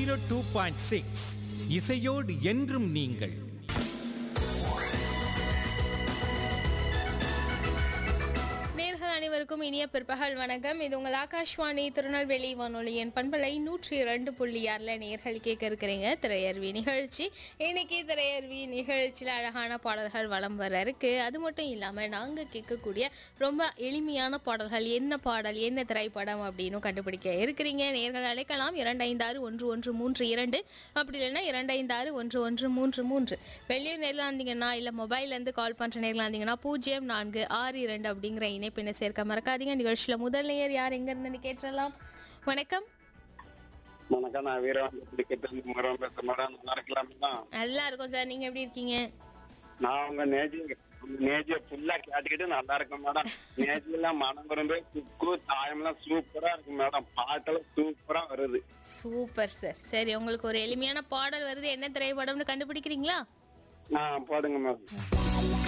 zero two point six இசையோடு என்றும் நீங்கள் நேர்கள் அனைவருக்கும் இனிய பிற்பகல் வணக்கம் இது உங்கள் ஆகாஷ்வாணி திருநெல்வேலி வானொலியின் பண்பலை நூற்றி இரண்டு புள்ளி ஆறில் நேர்கள் கேட்க இருக்கிறீங்க திரையர்வி நிகழ்ச்சி இன்னைக்கு திரையர்வி நிகழ்ச்சியில் அழகான பாடல்கள் வலம் வர இருக்கு அது மட்டும் இல்லாமல் நாங்கள் கேட்கக்கூடிய ரொம்ப எளிமையான பாடல்கள் என்ன பாடல் என்ன திரைப்படம் அப்படின்னு கண்டுபிடிக்க இருக்கிறீங்க நேர்கள் அழைக்கலாம் இரண்டு ஐந்து ஆறு ஒன்று ஒன்று மூன்று இரண்டு அப்படி இல்லைன்னா இரண்டு ஐந்து ஆறு ஒன்று ஒன்று மூன்று மூன்று வெளியூர் நேரில் இருந்தீங்கன்னா இல்லை மொபைல்லேருந்து கால் பண்ணுற நேரில் இருந்தீங்கன்னா பூஜ்ஜியம் நான்கு ஆறு இரண்டு அப்படிங்கிற இணைப்பினை சேர்க்க மறக்காதீங்க நிகழ்ச்சியில் முதல் நேயர் யார் எங்க இருந்து கேட்டலாம் வணக்கம் வணக்கம் நான் வீரவாண்டி கிரிக்கெட் முருகன் பேச மேடம் நல்லா இருக்கலாமா நல்லா இருக்கும் சார் நீங்க எப்படி இருக்கீங்க நான் உங்க நேஜி நேஜிய ஃபுல்லா கேட்டுக்கிட்டு நல்லா இருக்கேன் மேடம் நேஜியெல்லாம் மனம் விரும்பி குக்கு தாயம்லாம் சூப்பரா இருக்கு மேடம் பாட்டெல்லாம் சூப்பரா வருது சூப்பர் சார் சரி உங்களுக்கு ஒரு எளிமையான பாடல் வருது என்ன திரைப்படம்னு கண்டுபிடிக்கிறீங்களா ஆ போடுங்க மேடம்